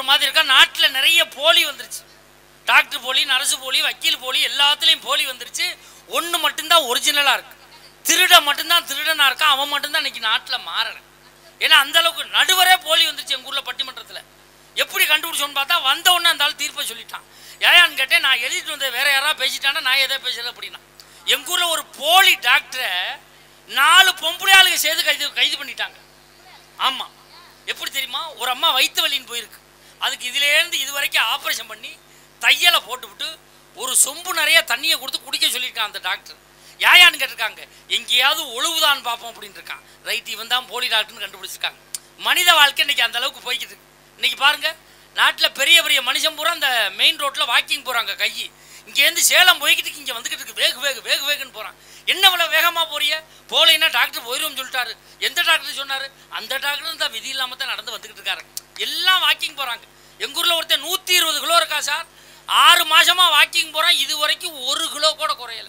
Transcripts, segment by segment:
ஒரு மாதிரி இருக்கா நாட்டில் நிறைய போலி வந்துருச்சு டாக்டர் போலி நர்ஸு போலி வக்கீல் போலி எல்லாத்துலேயும் போலி வந்துருச்சு ஒன்று மட்டும்தான் ஒரிஜினலாக இருக்கு திருட மட்டும்தான் திருடனா இருக்கான் அவன் மட்டும்தான் இன்னைக்கு நாட்டில் மாறல ஏன்னா அந்த அளவுக்கு நடுவரே போலி வந்துருச்சு எங்கள் ஊரில் பட்டிமன்றத்தில் எப்படி கண்டுபிடிச்சோன்னு பார்த்தா வந்த உடனே அந்த ஆள் தீர்ப்பை சொல்லிட்டான் ஏயான்னு கேட்டேன் நான் எழுதிட்டு வந்தேன் வேற யாராவது பேசிட்டானா நான் எதை பேசல அப்படின்னா எங்கள் ஊரில் ஒரு போலி டாக்டரை நாலு பொம்பளை ஆளுங்க சேர்த்து கைது கைது பண்ணிட்டாங்க ஆமாம் எப்படி தெரியுமா ஒரு அம்மா வயிற்று வலின்னு போயிருக்கு அதுக்கு இதுலேருந்து இது வரைக்கும் ஆப்ரேஷன் பண்ணி தையலை போட்டுவிட்டு ஒரு சொம்பு நிறைய தண்ணியை கொடுத்து குடிக்க சொல்லியிருக்கான் அந்த டாக்டர் யாயான்னு கேட்டிருக்காங்க எங்கேயாவது ஒழுவுதான் பார்ப்போம் அப்படின்னு இருக்கான் ரைட் இவன் தான் போலி டாக்டர்னு கண்டுபிடிச்சிருக்காங்க மனித வாழ்க்கை இன்னைக்கு அந்த அளவுக்கு போய்கிட்டு இருக்கு இன்னைக்கு பாருங்க நாட்டில் பெரிய பெரிய மனுஷன் பூரா அந்த மெயின் ரோட்டில் வாக்கிங் போகிறாங்க கை இங்கேருந்து சேலம் போய்கிட்டு இருக்கு, இங்கே வந்துக்கிட்டு இருக்கு வேகு வேகு வேகு வேகுன்னு போகிறான் என்ன இவ்வளோ வேகமாக போறிய போலைன்னா டாக்டர் போயிடும்னு சொல்லிட்டாரு எந்த டாக்டர் சொன்னார் அந்த டாக்டர் தான் விதி இல்லாமல் தான் நடந்து வந்துக்கிட்டு இருக்காரு எல்லாம் வாக்கிங் போகிறாங்க எங்கள் ஊரில் ஒருத்தன் நூற்றி இருபது கிலோ இருக்கா சார் ஆறு மாசமா வாக்கிங் போகிறான் இது வரைக்கும் ஒரு கிலோ கூட குறையல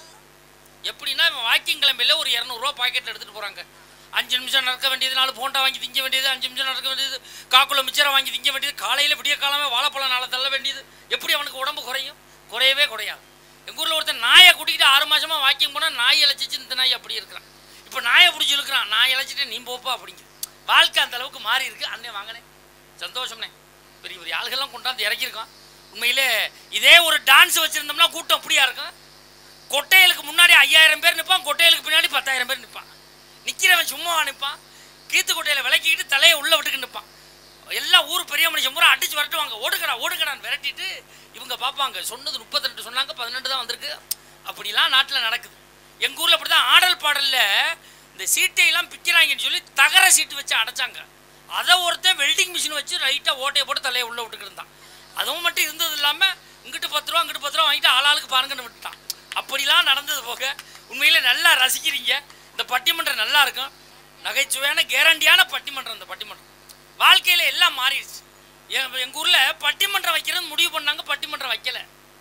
எப்படின்னா இவன் வாக்கிங் கிளம்பில ஒரு இரநூறுவா பாக்கெட் எடுத்துகிட்டு போகிறாங்க அஞ்சு நிமிஷம் நடக்க வேண்டியது நாலு போண்டா வாங்கி திங்க வேண்டியது அஞ்சு நிமிஷம் நடக்க வேண்டியது காக்குள்ள மிச்சரை வாங்கி திங்க வேண்டியது காலையில் விடிய காலமே வாழைப்பழம் நாளை தள்ள வேண்டியது எப்படி அவனுக்கு உடம்பு குறையும் குறையவே குறையாது எங்கள் ஊரில் ஒருத்தன் நாயை கூட்டிக்கிட்டு ஆறு மாசமா வாக்கிங் போனால் நாய் இழைச்சிச்சு இந்த நாய் அப்படி இருக்கிறான் இப்போ நாயை பிடிச்சி இழுக்கிறான் நான் இழைச்சிட்டு நீ போப்பா அப்படிங்க வாழ்க்கை அந்த அளவுக்கு மாறி இருக்கு அண்ணே வாங்கினே சந்தோஷம்ண்ணே பெரிய பெரிய ஆளுகள்லாம் கொண்டாந்து இறக்கியிருக்கான் உண்மையிலே இதே ஒரு டான்ஸ் வச்சுருந்தோம்னா கூட்டம் அப்படியா இருக்கும் கொட்டையலுக்கு முன்னாடி ஐயாயிரம் பேர் நிற்பான் கொட்டையலுக்கு பின்னாடி பத்தாயிரம் பேர் நிற்பான் நிற்கிறவன் சும்மா நிற்பான் கீத்து கொட்டையில் விளக்கிக்கிட்டு தலையை உள்ளே விட்டுக்கு நிற்பான் எல்லா ஊர் பெரிய மனுஷன் பூரா அடிச்சு வரட்டுவாங்க ஓடுங்கடா ஓடுங்கடான்னு விரட்டிட்டு இவங்க பார்ப்பாங்க சொன்னது முப்பத்தி ரெண்டு சொன்னாங்க பதினெட்டு தான் வந்திருக்கு அப்படிலாம் நாட்டில் நடக்குது எங்கள் ஊரில் அப்படி தான் ஆடல் பாடலில் இந்த சீட்டையெல்லாம் பிக்கிறாங்கன்னு சொல்லி தகர சீட்டு வச்சு அடைச்சாங்க அதை ஒருத்தன் வெல்டிங் மிஷின் வச்சு ரைட்டாக ஓட்டையை போட்டு தலையை உள்ளே விட்டுக்கிட்டு இருந்தான் அதுவும் மட்டும் இருந்தது இல்லாமல் இங்கிட்டு பத்து ரூபா இங்கிட்டு பத்து ரூபா வாங்கிட்டு ஆளாளுக்கு பாருங்கன்னு விட்டுட்டான் அப்படிலாம் நடந்தது போக உண்மையிலே நல்லா ரசிக்கிறீங்க இந்த பட்டிமன்றம் நல்லா இருக்கும் நகைச்சுவையான கேரண்டியான பட்டிமன்றம் இந்த பட்டிமன்றம் வாழ்க்கையில் எல்லாம் மாறிடுச்சு எங்கள் ஊரில் பட்டிமன்றம் வைக்கிறது முடிவு பண்ணாங்க பட்டிமன்றம் வைக்கல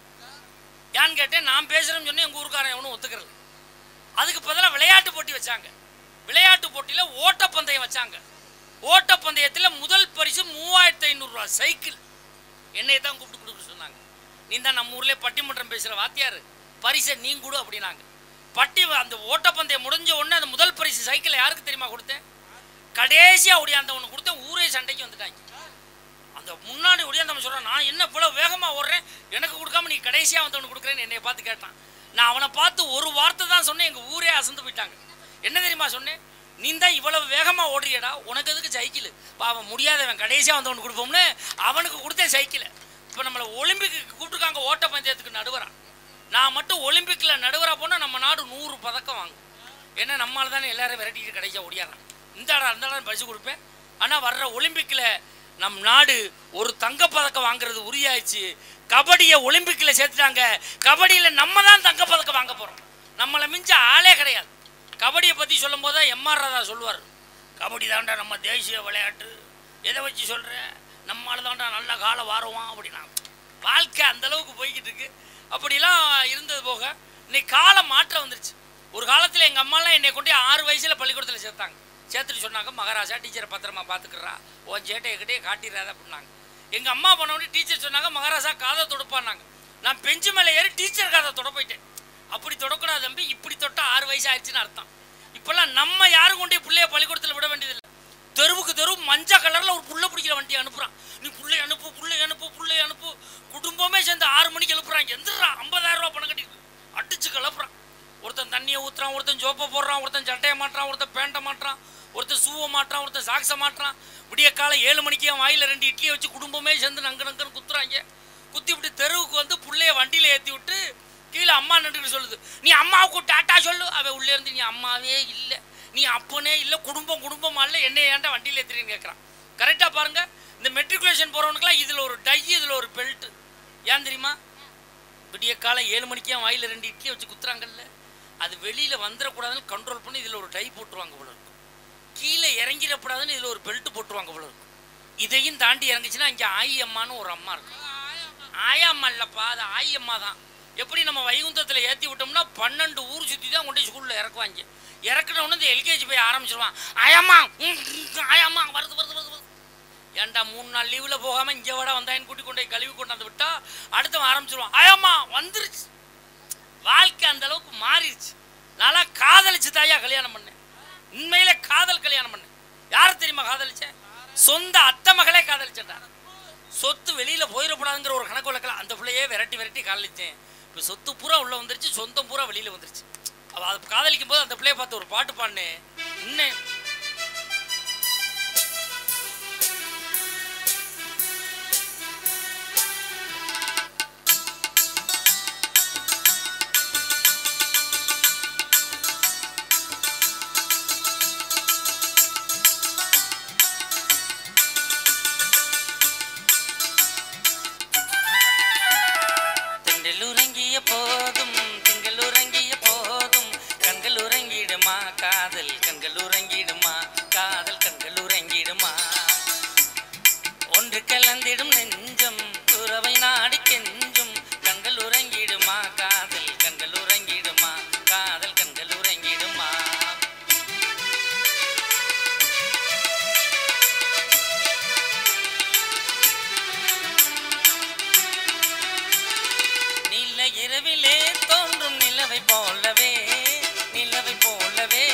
ஏன்னு கேட்டேன் நான் பேசுகிறேன்னு சொன்னேன் எங்கள் ஊருக்காரன் எவனும் ஒத்துக்கிறல அதுக்கு பதிலாக விளையாட்டு போட்டி வச்சாங்க விளையாட்டு போட்டியில் ஓட்டப்பந்தயம் வச்சாங்க ஓட்டப்பந்தயத்தில் முதல் பரிசு மூவாயிரத்து ஐநூறுரூவா சைக்கிள் என்னைய தான் கூப்பிட்டு கொடுக்க சொன்னாங்க நீ தான் நம்ம ஊர்லேயே பட்டிமன்றம் பேசுகிற வாத்தியார் பரிசை நீ கொடு அப்படின்னாங்க பட்டி அந்த ஓட்டப்பந்தயம் முடிஞ்ச உடனே அந்த முதல் பரிசு சைக்கிளை யாருக்கு தெரியுமா கொடுத்தேன் கடைசியாக ஒடியாந்தவனுக்கு கொடுத்தேன் ஊரே சண்டைக்கு வந்துட்டாங்க அந்த முன்னாடி ஒடியாந்தவன் சொல்கிறான் நான் என்ன இவ்வளோ வேகமாக ஓடுறேன் எனக்கு கொடுக்காம நீ கடைசியாக வந்தவனுக்கு கொடுக்குறேன்னு என்னை பார்த்து கேட்டான் நான் அவனை பார்த்து ஒரு வார்த்தை தான் சொன்னேன் எங்கள் ஊரே அசந்து போயிட்டாங்க என்ன தெரியுமா சொன்னேன் நீ தான் இவ்வளவு வேகமாக ஓடுறியடா உனக்கு எதுக்கு சைக்கிள் பாவம் முடியாதவன் கடைசியாக வந்தவனுக்கு கொடுப்போம்னு அவனுக்கு கொடுத்தேன் சைக்கிளை இப்போ நம்மளை ஒலிம்பிக்கு கூப்பிட்டுருக்காங்க ஓட்ட பந்தயத்துக்கு நடுவரா நான் மட்டும் ஒலிம்பிக்கில் நடுவராக போனால் நம்ம நாடு நூறு பதக்கம் வாங்கும் ஏன்னா நம்மளால தானே எல்லாரும் விரட்டிட்டு கடைசியாக ஓடியாரான் இந்த இடம் அந்த இடம் பரிசு கொடுப்பேன் ஆனால் வர்ற ஒலிம்பிக்கில் நம் நாடு ஒரு தங்கப்பதக்கம் வாங்குறது உறுதியாயிடுச்சு கபடியை ஒலிம்பிக்கில் சேர்த்துட்டாங்க கபடியில் நம்ம தான் தங்கப்பதக்கம் வாங்க போகிறோம் நம்மளை மிஞ்ச ஆளே கிடையாது கபடியை பற்றி சொல்லும் போது தான் எம்ஆர் ராதா சொல்லுவார் கபடி தாண்டா நம்ம தேசிய விளையாட்டு எதை வச்சு சொல்கிற நம்மளால தாண்டா நல்ல காலம் வாருவான் அப்படின்னா வாழ்க்கை அந்த அளவுக்கு போய்கிட்டு இருக்கு அப்படிலாம் இருந்தது போக இன்னைக்கு காலம் மாற்றம் வந்துருச்சு ஒரு காலத்தில் எங்கள் அம்மாலாம் என்னை கொண்டு போய் ஆறு வயசில் பள்ளிக்கூடத்தில் சேர்த்தாங்க சேர்த்துட்டு சொன்னாங்க மகாராஜா டீச்சரை பத்திரமா பார்த்துக்கிறா உன் சேட்டையக்கிட்டே காட்டிடுறாத அப்படின்னாங்க எங்கள் அம்மா போனவொடனே டீச்சர் சொன்னாங்க மகாராஜா காதை தொடுப்பான்னாங்க நான் பெஞ்சு மேலே ஏறி டீச்சர் காதை தொட போயிட்டேன் அப்படி தொடக்கூடாது தம்பி இப்படி தொட்டா ஆறு வயசு ஆயிடுச்சுன்னு அர்த்தம் இப்போல்லாம் நம்ம யாரும் கொண்டு போய் பிள்ளைய பள்ளிக்கூடத்தில் விட வேண்டியதில்லை தெருவுக்கு தெரு மஞ்சள் கலரில் ஒரு புள்ள பிடிக்கிற வண்டி அனுப்புகிறான் நீ புள்ளை அனுப்பு புள்ளை அனுப்பு புள்ளை அனுப்பு குடும்பமே சேர்ந்து ஆறு மணிக்கு எழுப்புறாங்க எந்திரா ஐம்பதாயிரம் ரூபா பணம் கட்டிட்டு அடிச்சு கிளப்புறான் ஒருத்தன் தண்ணியை ஊற்றுறான் ஒருத்தன் ஜோப்பை போடுறான் ஒருத்தன் சட்டையை மாட்டுறான் ஒருத்தன் பேண்ட்டை மாட்டுறான் ஒருத்தன் ஷூவை மாட்டுறான் ஒருத்தன் சாக்ஸை மாட்டுறான் விடிய காலை ஏழு மணிக்கு என் வாயில் ரெண்டு இட்லியை வச்சு குடும்பமே சேர்ந்து நங்கு நங்குன்னு குத்துறாங்க குத்தி விட்டு தெருவுக்கு வந்து புள்ளைய வண்டியில் ஏற்றி விட்டு கீழே அம்மா நின்றுக்கிட்டு சொல்லுது நீ அம்மாவுக்கு டாட்டா சொல்லு அவன் உள்ளே இருந்து நீ அம்மாவே இல்லை நீ அப்பனே இல்லை குடும்பம் குடும்பமா இல்லை என்ன ஏன்டா வண்டியில் ஏற்றுறீன்னு கேட்குறான் கரெக்டாக பாருங்க இந்த மெட்ரிகுலேஷன் போகிறவனுக்குலாம் இதில் ஒரு டை இதில் ஒரு பெல்ட்டு ஏன் தெரியுமா விடிய காலம் ஏழு மணிக்கு என் வாயில் ரெண்டு இட்லியை வச்சு குத்துறாங்கல்ல அது வெளியில் வந்துடக்கூடாதுன்னு கண்ட்ரோல் பண்ணி இதில் ஒரு டை போட்டுருவாங்க போல இருக்கும் கீழே இறங்கிடக்கூடாதுன்னு இதில் ஒரு பெல்ட் போட்டுருவாங்க போல இருக்கும் இதையும் தாண்டி இறங்குச்சுன்னா இங்கே ஆயி அம்மான்னு ஒரு அம்மா இருக்கும் ஆயா அம்மா இல்லைப்பா அது ஆயி அம்மா தான் எப்படி நம்ம வைகுந்தத்தில் ஏற்றி விட்டோம்னா பன்னெண்டு ஊர் சுற்றி தான் கொண்டு ஸ்கூலில் இறக்குவாங்க இறக்குனவொன்னு இந்த எல்கேஜி போய் ஆரம்பிச்சிருவான் ஆயாம்மா ம், ம், ஆயாம்மா வருது வருது வருது வருது ஏன்டா மூணு நாள் லீவில் போகாமல் இங்கே வட வந்தாயின்னு கூட்டி கொண்டு போய் கழுவி கொண்டாந்து விட்டா அடுத்தவன் ஆரம்பிச்சிருவான் ஆயாம்மா வந்துருச்சு வாழ்க்கை அந்த அளவுக்கு மாறிடுச்சு நல்லா காதலிச்சு தாயா கல்யாணம் பண்ணேன் உண்மையில காதல் கல்யாணம் பண்ணேன் யார் தெரியுமா காதலிச்சேன் சொந்த அத்தை மகளே காதலிச்சேன்டா சொத்து வெளியில போயிடக்கூடாதுங்கிற ஒரு கணக்கு வழக்கில் அந்த பிள்ளையே விரட்டி விரட்டி காதலிச்சேன் இப்போ சொத்து பூரா உள்ள வந்துருச்சு சொந்தம் பூரா வெளியில வந்துருச்சு அவ அதை காதலிக்கும் போது அந்த பிள்ளைய பார்த்து ஒரு பாட்டு பாடினேன் இன்னும் திங்கள் உறங்கிய போதும் திங்கள் உறங்கிய போதும் கண்கள் உறங்கிடுமா காதல் கண்கள் உறங்கிடுமா காதல் கண்கள் உறங்கிடுமா ஒன்று கலந்திடும் நெஞ்சம் உறவை நாடி கெஞ்சும் கண்கள் உறங்கிடுமா காதல் கண்கள் உறங்கிடுமா காதல் கண்கள் உறங்கிடுமா நில இரவிலே தோன்றும் நிலவை போலவே நிலவை போலவே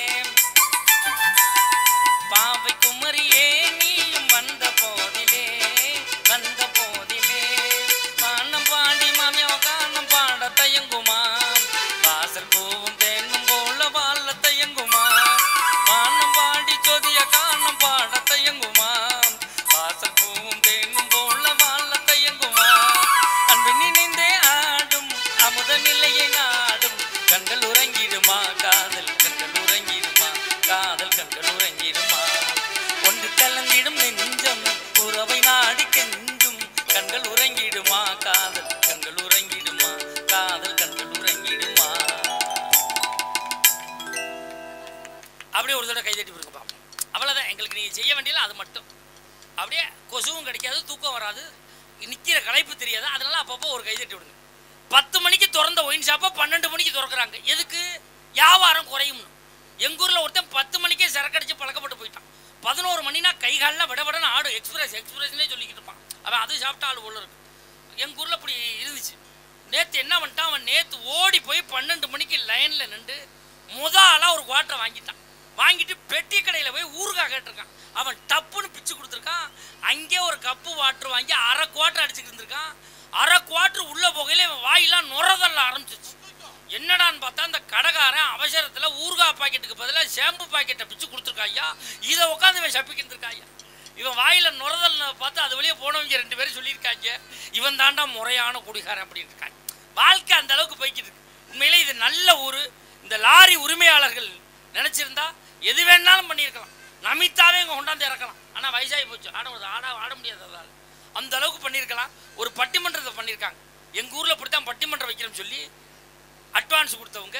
பாவை குமரியே நீயும் வந்த போதிலே வந்த போதிலே வானம் பாடி மாமியா கானம் பாட தயங்குமா வாசல் பூவும் தேனும் போல வாழ தயங்குமா வானம் பாடி சொதிய கானம் பாட தயங்குமா வாசல் பூவும் தேனும் போல வாழ தயங்குமா அன்பு நினைந்தே ஆடும் அமுத நிலையை நாடும் கண்கள் உறங்கிடுமா காதல் கண்கள் உறங்கிடுமா காதல் கண்கள் உறங்கிடுமா ஒன்று கலந்திடும் நெஞ்சம் உறவை நாடி கெஞ்சும் கண்கள் உறங்கிடுமா காதல் கண்கள் உறங்கிடுமா காதல் கண்கள் உறங்கிடுமா அப்படியே ஒரு தடவை கைதட்டி விடுங்க பாப்போம் அவ்வளோதான் எங்களுக்கு நீங்கள் செய்ய வேண்டியது அது மட்டும் அப்படியே கொசுவும் கிடைக்காது தூக்கம் வராது நிற்கிற களைப்பு தெரியாது அதனால அப்பப்போ ஒரு கைதட்டி விடுங்க பத்து மணிக்கு திறந்த ஒயின் ஷாப்பை பன்னெண்டு மணிக்கு திறக்கிறாங்க எதுக்கு வியாபாரம் குறையும்னு எங்கள் ஊரில் ஒருத்தன் பத்து மணிக்கே சரக்கடிச்சு பழக்கப்பட்டு போயிட்டான் பதினோரு மணினா கை காலில் விட விடன்னு ஆடும் எக்ஸ்பிரஸ் எக்ஸ்பிரஸ்னே சொல்லிக்கிட்டு இருப்பான் அவன் அது சாப்பிட்ட ஆள் உள்ள இருக்கு எங்கள் ஊரில் இப்படி இருந்துச்சு நேற்று என்ன பண்ணிட்டான் அவன் நேற்று ஓடி போய் பன்னெண்டு மணிக்கு லைனில் நின்று முத ஆளாக ஒரு குவாட்டரை வாங்கிட்டான் வாங்கிட்டு பெட்டி கடையில் போய் ஊறுகாய் கேட்டிருக்கான் அவன் டப்புன்னு பிச்சு கொடுத்துருக்கான் அங்கே ஒரு கப்பு வாட்டர் வாங்கி அரை குவாட்டர் அடிச்சுட்டு இருந்திருக்கான் அரை குவாட்டர் உள்ள போகையில இவன் வாயெல்லாம் நுரதல்ல ஆரம்பிச்சிச்சு என்னடான்னு பார்த்தா அந்த கடைக்காரன் அவசரத்தில் ஊறுகாய் பாக்கெட்டுக்கு பதிலாக ஷாம்பு பாக்கெட்டை பிச்சு கொடுத்துருக்கா ஐயா இதை உட்காந்து இவன் சப்பிக்கிட்டு இருக்கா ஐயா இவன் வாயில நுரதல் பார்த்து அது வழியே போனவங்க ரெண்டு பேரும் சொல்லியிருக்காங்க இவன் தாண்டா முறையான குடிகாரன் அப்படின்னு இருக்காங்க வாழ்க்கை அந்த அளவுக்கு போய்க்கிட்டு இருக்கு உண்மையிலே இது நல்ல ஊர் இந்த லாரி உரிமையாளர்கள் நினைச்சிருந்தா எது வேணாலும் பண்ணியிருக்கலாம் நமித்தாவே இங்கே கொண்டாந்து இறக்கலாம் ஆனால் வயசாகி போச்சு ஆட முடியாது ஆட ஆட முடியாது அதால் அந்த அளவுக்கு பண்ணியிருக்கலாம் ஒரு பட்டிமன்றத்தை பண்ணியிருக்காங்க எங்கள் ஊரில் இப்படித்தான் பட்டிமன்றம் வைக்கிறோம்னு சொல்லி அட்வான்ஸ் கொடுத்தவங்க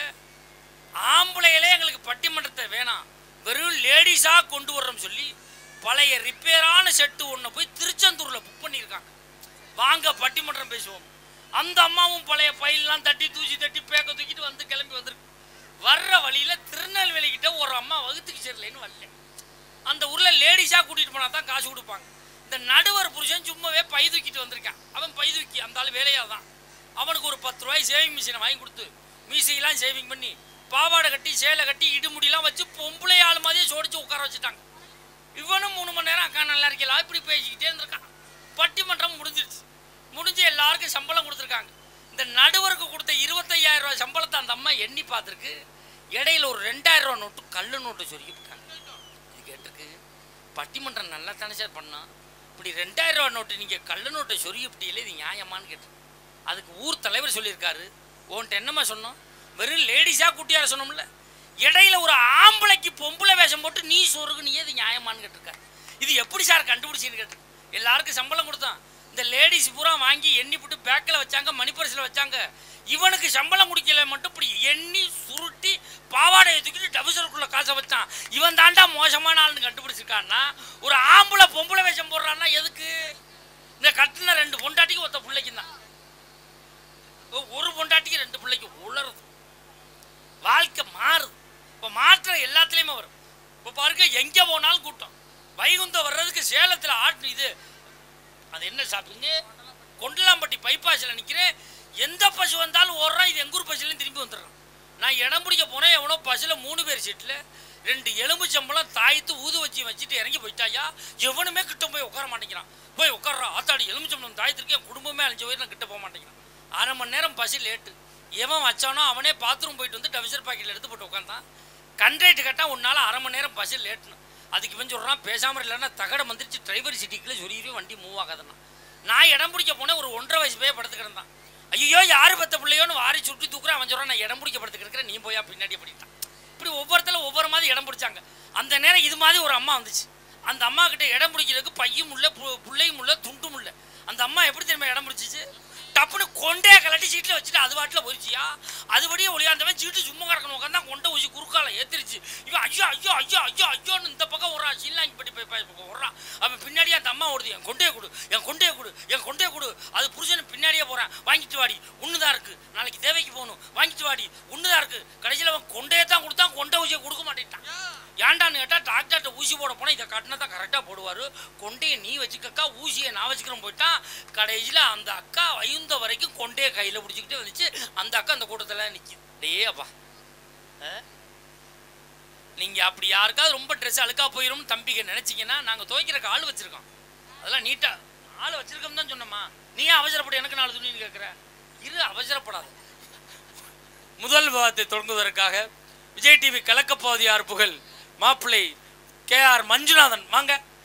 ஆம்பளைகளே எங்களுக்கு பட்டிமன்றத்தை வேணாம் வெறும் லேடிஸாக கொண்டு வர்றோம் சொல்லி பழைய ரிப்பேரான செட்டு ஒன்று போய் திருச்செந்தூரில் புக் பண்ணியிருக்காங்க வாங்க பட்டிமன்றம் பேசுவோம் அந்த அம்மாவும் பழைய பையெல்லாம் தட்டி தூசி தட்டி பேக்க தூக்கிட்டு வந்து கிளம்பி வந்திருக்கு வர்ற வழியில் திருநெல்வேலி கிட்ட ஒரு அம்மா வகுத்துக்கு சரியில்லைன்னு வரல அந்த ஊரில் லேடிஸாக கூட்டிகிட்டு போனால் தான் காசு கொடுப்பாங்க இந்த நடுவர் புருஷன் சும்மாவே பை தூக்கிட்டு வந்திருக்கான் அவன் பை தூக்கி அந்த ஆள் வேலையாக தான் அவனுக்கு ஒரு பத்து ரூபாய் சேவிங் மிஷினை வாங்கி கொடுத்து மீசையெல்லாம் சேவிங் பண்ணி பாவாடை கட்டி சேலை கட்டி இடுமுடிலாம் வச்சு பொம்பளை ஆள் மாதிரியே சோடிச்சு உட்கார வச்சுட்டாங்க இவனும் மூணு மணி நேரம் அக்கா நல்லா இருக்கல இப்படி பேசிக்கிட்டே இருந்திருக்கான் பட்டிமன்றம் முடிஞ்சிருச்சு முடிஞ்சு எல்லாருக்கும் சம்பளம் கொடுத்துருக்காங்க இந்த நடுவருக்கு கொடுத்த இருபத்தையாயிரம் ரூபாய் சம்பளத்தை அந்த அம்மா எண்ணி பார்த்துருக்கு இடையில ஒரு ரெண்டாயிரம் ரூபா நோட்டு கல்லு நோட்டு சொருகி விட்டாங்க இது கேட்டிருக்கு பட்டிமன்றம் நல்லா தானே சார் பண்ணோம் இப்படி ரெண்டாயிரம் ரூபா நோட்டு நீங்கள் கள்ள நோட்டை சொருகி விட்டீங்களே இது நியாயமான்னு கேட்டு அதுக்கு ஊர் தலைவர் சொல்லியிருக்காரு உன்ட்ட என்னம்மா சொன்னோம் வெறும் லேடிஸாக கூட்டியார சொன்னோம்ல இடையில ஒரு ஆம்பளைக்கு பொம்பளை வேஷம் போட்டு நீ சொருகுனியே இது நியாயமான்னு கேட்டிருக்காரு இது எப்படி சார் கண்டுபிடிச்சின்னு கேட்டு எல்லாருக்கும் சம்பளம் கொடுத்தான் இந்த லேடிஸ் பூரா வாங்கி எண்ணி போட்டு பேக்கில் வச்சாங்க மணிப்பரிசில் வச்சாங்க இவனுக்கு சம்பளம் குடிக்கல மட்டும் இப்படி எண்ணி சுருட்டி பாவாடையை தூக்கிட்டு டபுசருக்குள்ள காசை வச்சான் இவன் தாண்டா மோசமான ஆள்னு கண்டுபிடிச்சிருக்கான்னா ஒரு ஆம்பளை பொம்பளை வேஷம் போடுறான்னா எதுக்கு இந்த கட்டின ரெண்டு பொண்டாட்டிக்கு ஒத்த பிள்ளைக்கு தான் ஒரு பொண்டாட்டிக்கு ரெண்டு பிள்ளைக்கு உளருது வாழ்க்கை மாறுது இப்போ மாற்றம் எல்லாத்துலேயுமே வரும் இப்போ பாருங்க எங்கே போனாலும் கூட்டம் வைகுந்தம் வர்றதுக்கு சேலத்தில் ஆட்டு இது அது என்ன ஷாப்பிங்கு கொண்டலாம்பட்டி பைபாஸில் நிற்கிறேன் எந்த பசு வந்தாலும் ஓடுறான் இது எங்கூர் பஸ்லேயும் திரும்பி வந்துடுறான் நான் இடம் பிடிக்க போனேன் எவனோ பஸ்ஸில் மூணு பேர் சீட்டில் ரெண்டு எலும்பு சம்பளம் தாய்த்து ஊது வச்சு வச்சுட்டு இறங்கி போயிட்டாயா எவனுமே கிட்ட போய் உட்கார மாட்டேங்கிறான் போய் உட்கார்றா ஆத்தாடி எலும்பு சம்பளம் தாயத்திற்கு என் குடும்பமே அழிஞ்சு போய் நான் கிட்ட போக மாட்டேங்கிறான் அரை மணி நேரம் பஸ்ஸு லேட்டு எவன் வச்சானோ அவனே பாத்ரூம் போயிட்டு வந்து டவிசர் பாக்கெட்டில் எடுத்து போட்டு உட்காந்தான் கண்ட்ரேட்டு கேட்டால் உன்னால் அரை மணி நேரம் பஸ்ஸு லேட்டுன்னு அதுக்கு இவன் சொல்கிறான் பேசாமல் இல்லைன்னா தகடம் வந்துருச்சு டிரைவர் சிட்டிக்குள்ளே சொல்லிடுவே வண்டி மூவ் ஆகாதுன்னா நான் இடம் பிடிக்க போனேன் ஒரு ஒன்றரை வயசு போய் படுத்து கிடந்தான் ஐயோ யார் பத்த பிள்ளையோன்னு வாரி சுட்டி தூக்குறேன் அவன் சொல்கிறான் நான் இடம் பிடிக்க படுத்து கிடக்கிறேன் நீ போயா பின்னாடி அப்படின்ட்டான் இப்படி ஒவ்வொருத்தரும் ஒவ்வொரு மாதிரி இடம் பிடிச்சாங்க அந்த நேரம் இது மாதிரி ஒரு அம்மா வந்துச்சு அந்த அம்மா கிட்ட இடம் பிடிக்கிறதுக்கு பையும் முள்ள பு- புள்ளையும் முள்ள துண்டும் முள்ள அந்த அம்மா எப்படி தெரியுமா இடம் பிடிச்சிச்சு டப்புன்னு கொண்டே கலட்டி சீட்டில் வச்சுட்டு அது பாட்டில் போயிடுச்சியா அதுபடியே ஒளியாந்தவன் சீட்டு சும்மா கிடக்கணும் உட்காந்தா கொண்டை ஊசி குறுக்கால ஏத்திருச்சு இவன் ஐயோ ஐயோ ஐயோ ஐயோ ஐயோன்னு இந்த பக்கம் விட்றான் சீலாங்கி பட்டி போய் பக்கம் விட்றான் அவன் பின்னாடியே அந்த அம்மா ஓடுது என் கொண்டே கொடு என் கொண்டே கொடு என் கொண்டே கொடு அது புருஷன் பின்னாடியே போகிறான் வாங்கிட்டு வாடி ஒன்று இருக்கு நாளைக்கு தேவைக்கு போகணும் வாங்கிட்டு வாடி ஒன்று இருக்கு கடைசியில் அவன் கொண்டையே தான் கொடுத்தான் கொண்டை ஊசியை கொடுக்க மாட்டேன்ட்டான் ஏன்டான்னு கேட்டால் டாக்டர்கிட்ட ஊசி போட போனால் இதை கட்டினா தான் கரெக்டாக போடுவார் கொண்டையை நீ வச்சுக்கக்கா ஊசியை நான் வச்சுக்கிறேன் போயிட்டான் கடைசியில் அந்த அக்கா வயுந்த வரைக்கும் கொண்டையை கையில் பிடிச்சிக்கிட்டே வந்துச்சு அந்த அக்கா அந்த கூட்டத்தில் நிற்கிது டே அப்பா நீங்கள் அப்படி யாருக்காவது ரொம்ப ட்ரெஸ் அழுக்கா போயிடும் தம்பிக்கு நினச்சிங்கன்னா நாங்கள் துவைக்கிறக்கு ஆள் வச்சுருக்கோம் அதெல்லாம் நீட்டாக ஆள் வச்சிருக்கோம் தான் சொன்னம்மா நீ ஏன் அவசரப்பட்டு எனக்கு நாலு துணின்னு கேட்குற இரு அவசரப்படாத முதல் விவாதத்தை தொடங்குவதற்காக விஜய் டிவி கலக்கப்போவது யார் புகழ் மாப்பிள்ளை கே ஆர் மஞ்சுநாதன் வாங்க